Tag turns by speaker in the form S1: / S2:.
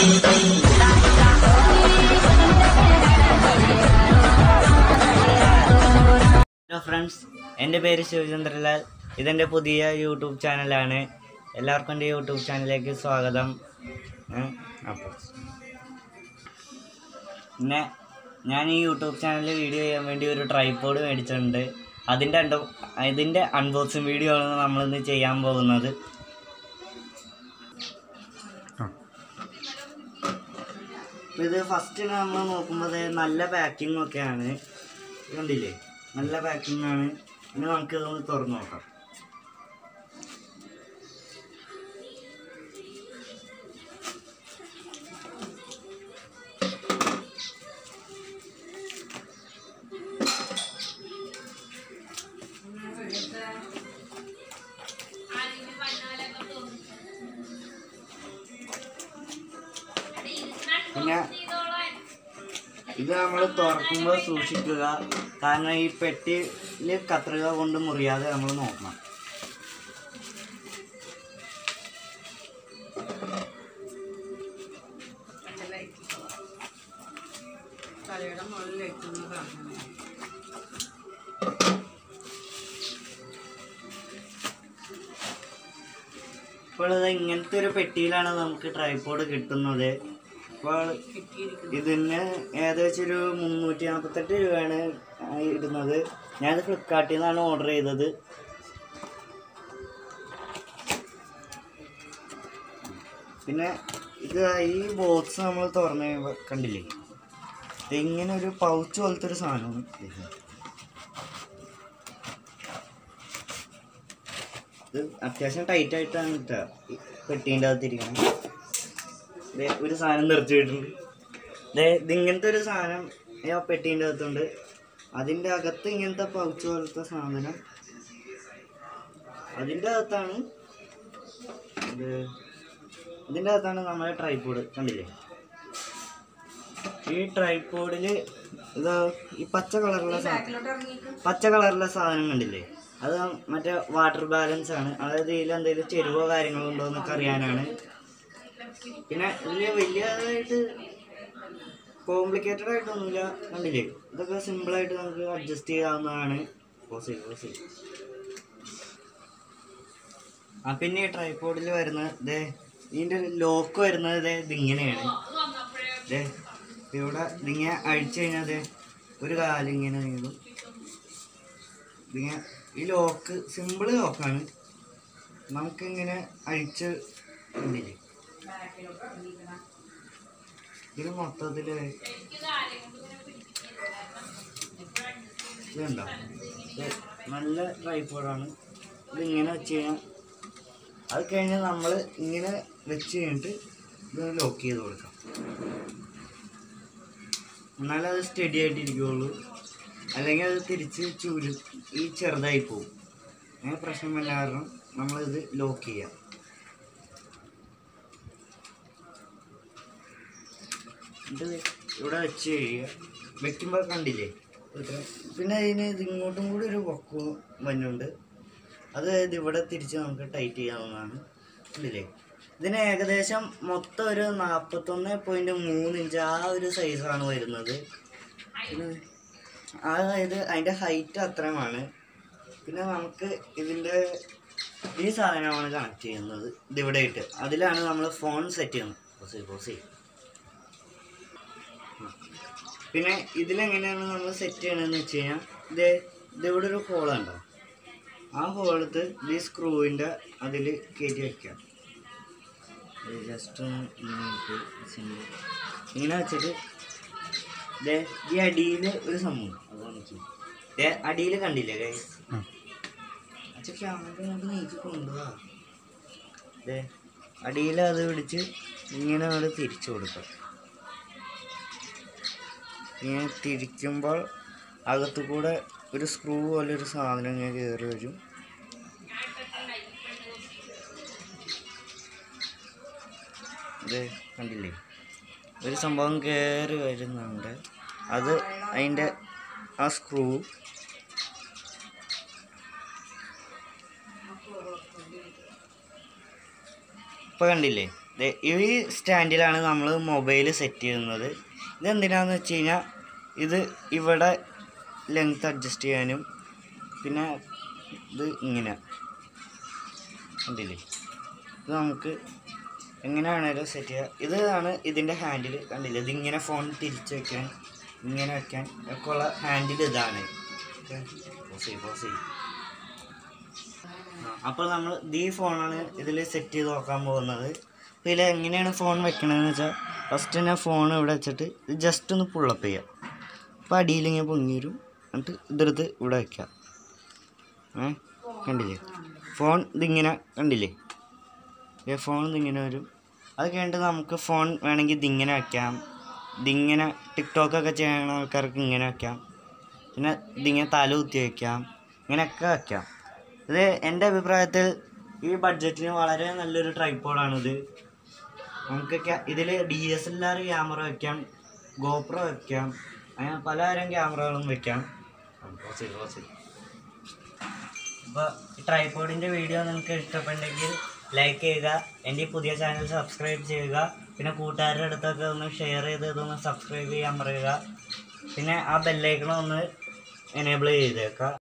S1: Hello friends എൻ്റെ പേര് ശിവചന്ദ്രലാൽ ഇതെൻ്റെ പുതിയ യൂട്യൂബ് ചാനലാണ് എല്ലാവർക്കും എൻ്റെ യൂട്യൂബ് ചാനലിലേക്ക് സ്വാഗതം ഏ, അപ്പോൾ പിന്നെ ഞാൻ ഈ യൂട്യൂബ് ചാനലിൽ വീഡിയോ ചെയ്യാൻ വേണ്ടി ഒരു ട്രൈപ്പോഡ് മേടിച്ചിട്ടുണ്ട് അതിൻ്റെ അണ്ടോ ഇതിൻ്റെ അൺബോക്സിങ് വീഡിയോ ആണ് നമ്മളിന്ന് ചെയ്യാൻ പോകുന്നത് അപ്പോൾ ഇത് ഫസ്റ്റ് നമ്മൾ നോക്കുമ്പോൾ ദേ നല്ല പാക്കിംഗ് ഒക്കെയാണ് ഇത് കണ്ടില്ലേ നല്ല പാക്കിംഗ് ആണ് ഇനി നമുക്ക് ഇതൊന്ന് തുറന്നു നോക്കാം പിന്നെ ഇത് നമ്മൾ തുറക്കുമ്പോൾ സൂക്ഷിക്കുക കാരണം ഈ പെട്ടിയിൽ കത്രിക കൊണ്ട് മുറിയാതെ നമ്മൾ നോക്കണം
S2: തലയുടെ മുകളിൽ വെക്കുന്നതാണ്
S1: ഇപ്പോൾ ഇത് ഇങ്ങനത്തെ ഒരു പെട്ടിയിലാണ് നമുക്ക് ട്രൈപോഡ് കിട്ടുന്നത് അപ്പോൾ
S2: കിട്ടിയിരിക്കുന്നത്
S1: ഇതിന് ഏകദേശം ഒരു മുന്നൂറ്റി നാൽപ്പത്തെട്ട് രൂപയാണ് ഇടുന്നത് ഞാനിത് ഫ്ലിപ്കാർട്ടിൽ നിന്നാണ് ഓർഡർ ചെയ്തത് പിന്നെ ഇത് ഈ ബോക്സ് നമ്മൾ തുറന്ന് കഴിയുമ്പോൾ കണ്ടില്ലേ ഇതിങ്ങനെ ഒരു പൗച്ച് പോലത്തെ ഒരു സാധനമാണ് ഇത്. ഇത് അത്യാവശ്യം ടൈറ്റ് ആയിട്ടാണ് കിട്ടുക ഈ പെട്ടീൻ്റെ അകത്തിരിക്കണം ദേ ഒരു സാധനം നിറച്ചിട്ടുണ്ട് ദേ ഇതിങ്ങനത്തെ ഒരു സാധനം ആ പെട്ടീൻ്റെ അകത്തുണ്ട് അതിൻ്റെ അകത്ത് ഇങ്ങനത്തെ പൗച്ച് പോലത്തെ സാധനം അതിൻ്റെ അകത്താണ് ഇത് ഇതിൻ്റെ അകത്താണ് നമ്മുടെ ട്രൈപോഡ് കണ്ടില്ലേ ഈ ട്രൈപോഡിൽ ഇത് ഈ പച്ച കളറുള്ള സാധനം
S2: ബാക്കിലോട്ട് ഇറങ്ങിയിട്ട്
S1: പച്ച കളറിലെ സാധനം കണ്ടില്ലേ അത് മറ്റേ വാട്ടർ ബാലൻസ് ആണ് അതായത് ഇതിൽ എന്തെങ്കിലും ചെരുവോ കാര്യങ്ങളോ ഉണ്ടോ എന്നൊക്കെ അറിയാനാണ് പിന്നെ ഇതിൽ വലിയതായിട്ട് കോംപ്ലിക്കേറ്റഡ് ആയിട്ടൊന്നുമില്ല കണ്ടില്ലേ ഇതൊക്കെ സിമ്പിളായിട്ട് നമുക്ക് അഡ്ജസ്റ്റ് ചെയ്യാവുന്നതാണ് പോസി പോസി ആ പിന്നെ ഈ ട്രൈപോഡിൽ വരുന്നത് ഇതേ ഇതിൻ്റെ ലോക്ക് വരുന്നത് ഇതേ ഇതിങ്ങനെയാണ് ദേ ഇവിടെ ഇതിങ്ങനെ അഴിച്ചു കഴിഞ്ഞാൽ ദേ ഒരു കാലിങ്ങനെ നീളും ഇതിങ്ങനെ ഈ ലോക്ക് സിമ്പിൾ ലോക്കാണ് നമുക്കിങ്ങനെ അഴിച്ച് കണ്ടില്ലേ
S2: ബാക്കിലോട്ട് ഇറങ്ങിയിരിക്കണം
S1: ഇതിന് മൊത്തത്തിൽ ഇതുണ്ടോ ഇത് നല്ല ട്രൈപ്പോഡാണ് ഇതിങ്ങനെ വെച്ച് കഴിഞ്ഞാൽ അത് കഴിഞ്ഞ് നമ്മൾ ഇങ്ങനെ വെച്ച് കഴിഞ്ഞിട്ട് ഇത് ലോക്ക് ചെയ്ത് കൊടുക്കാം എന്നാലേ അത് സ്റ്റഡി ആയിട്ടിരിക്കുകയുള്ളൂ അല്ലെങ്കിൽ അത് തിരിച്ച് ചുരു ഈ ചെറുതായി പോകും അങ്ങനെ പ്രശ്നം വല്ല കാരണം നമ്മളിത് ലോക്ക് ചെയ്യാം ഇത് ഇവിടെ വെച്ച് കഴിയുക വെക്കുമ്പോൾ കണ്ടില്ലേ ഇത്ര പിന്നെ അതിന് ഇത് ഇങ്ങോട്ടും കൂടി ഒരു പൊക്കവും വന്നുണ്ട് അത് ഇത് ഇവിടെ തിരിച്ച് നമുക്ക് ടൈറ്റ് ചെയ്യാവുന്നതാണ് കണ്ടില്ലേ ഇതിന് ഏകദേശം മൊത്തം ഒരു നാൽപ്പത്തൊന്ന് പോയിൻറ്റ് മൂന്ന് ഇഞ്ച് ആ ഒരു സൈസാണ് വരുന്നത് പിന്നെ അതായത് അതിൻ്റെ ഹൈറ്റ് അത്രയുമാണ് പിന്നെ നമുക്ക് ഇതിൻ്റെ ഈ സാധനമാണ് കണക്ട് ചെയ്യുന്നത് ഇതിവിടെ ഇട്ട് അതിലാണ് നമ്മൾ ഫോൺ സെറ്റ് ചെയ്യുന്നത് പോസി പോസി പിന്നെ ഇതിലെങ്ങനെയാണ് നമ്മൾ സെറ്റ് ചെയ്യണമെന്ന് വെച്ച് കഴിഞ്ഞാൽ ഇത് ഇതിവിടെ ഒരു ഹോളുണ്ടോ ആ ഹോളത്ത് ഈ സ്ക്രൂവിൻ്റെ അതിൽ കയറ്റി വയ്ക്കാം ജസ്റ്റ് ഇങ്ങനെ വെച്ചിട്ട് ദേ ഈ അടിയിൽ ഒരു സംഭവം അതാണ് ദേ അടിയിൽ കണ്ടില്ലേ കൈ അച്ഛൻ ക്യാമറ കൊണ്ട് നീക്കി കൊണ്ടുപോവാ ദേ അടിയിൽ അത് പിടിച്ച് ഇങ്ങനെ അവിടെ തിരിച്ചു കൊടുക്കാം ഇങ്ങനെ തിരിക്കുമ്പോൾ അകത്തു കൂടെ ഒരു സ്ക്രൂ പോലെ ഒരു സാധനം ഇങ്ങനെ കയറി വരും ഇത് കണ്ടില്ലേ ഒരു സംഭവം കയറി വരുന്നുണ്ട് അത് അതിൻ്റെ ആ സ്ക്രൂ ഇപ്പൊ കണ്ടില്ലേ ദേ ഈ സ്റ്റാൻഡിലാണ് നമ്മൾ മൊബൈൽ സെറ്റ് ചെയ്യുന്നത് ഇതെന്തിനാന്ന് വെച്ച് കഴിഞ്ഞാൽ ഇത് ഇവിടെ ലെങ്ത് അഡ്ജസ്റ്റ് ചെയ്യാനും പിന്നെ ഇത് ഇങ്ങനെ കണ്ടില്ലേ ഇത് നമുക്ക് എങ്ങനെ വേണേലും സെറ്റ് ചെയ്യാം ഇതാണ് ഇതിൻ്റെ ഹാൻഡിൽ കണ്ടില്ലേ ഇതിങ്ങനെ ഫോൺ തിരിച്ച് വെക്കാൻ ഇങ്ങനെ വെക്കാൻ ഒക്കെ ഉള്ള ഹാൻഡിൽ ഇതാണ് പോസ് ചെയ്യ്, പോസ് ചെയ്യ്. അപ്പോൾ നമ്മൾ ഈ ഫോണാണ് ഇതിൽ സെറ്റ് ചെയ്ത് നോക്കാൻ പോകുന്നത് അപ്പോൾ ഇതിൽ എങ്ങനെയാണ് ഫോൺ വെക്കണതെന്ന് വെച്ചാൽ ഫസ്റ്റ് തന്നെ ഫോൺ ഇവിടെ വെച്ചിട്ട് ഇത് ജസ്റ്റ് ഒന്ന് പുള്ളപ്പ് ചെയ്യാം അപ്പോൾ അടിയിൽ ഇങ്ങനെ പൊങ്ങി വരും എന്നിട്ട് ഇതെടുത്ത് ഇവിടെ വെക്കാം ഏ കണ്ടില്ലേ ഫോൺ ഇതിങ്ങനെ കണ്ടില്ലേ ഏ ഫോൺ ഇതിങ്ങനെ വരും അത് കഴിഞ്ഞിട്ട് നമുക്ക് ഫോൺ വേണമെങ്കിൽ ഇതിങ്ങനെ വെക്കാം ഇതിങ്ങനെ ടിക്ടോക്കൊക്കെ ചെയ്യണ ആൾക്കാർക്ക് ഇങ്ങനെ വെക്കാം പിന്നെ ഇതിങ്ങനെ തല കുത്തി വെക്കാം ഇങ്ങനെയൊക്കെ വെക്കാം ഇത് എൻ്റെ അഭിപ്രായത്തിൽ ഈ ബഡ്ജറ്റിന് വളരെ നല്ലൊരു ട്രൈപ്പോഡാണിത് നമുക്ക് ഇതിൽ D S L R camera വെക്കാം ഗോപ്രോ വെക്കാം അങ്ങനെ പലതരം ക്യാമറകളും വെക്കാം അപ്പോൾ ഈ ട്രൈപ്പോഡിൻ്റെ വീഡിയോ നിങ്ങൾക്ക് ഇഷ്ടപ്പെട്ടെങ്കിൽ ലൈക്ക് ചെയ്യുക എൻ്റെ ഈ പുതിയ ചാനൽ സബ്സ്ക്രൈബ് ചെയ്യുക പിന്നെ കൂട്ടുകാരുടെ അടുത്തൊക്കെ ഒന്ന് ഷെയർ ചെയ്ത് ഇതൊന്ന് സബ്സ്ക്രൈബ് ചെയ്യാൻ പറയുക പിന്നെ ആ ബെല്ലൈക്കണം ഒന്ന് എനേബിൾ ചെയ്തേക്കുക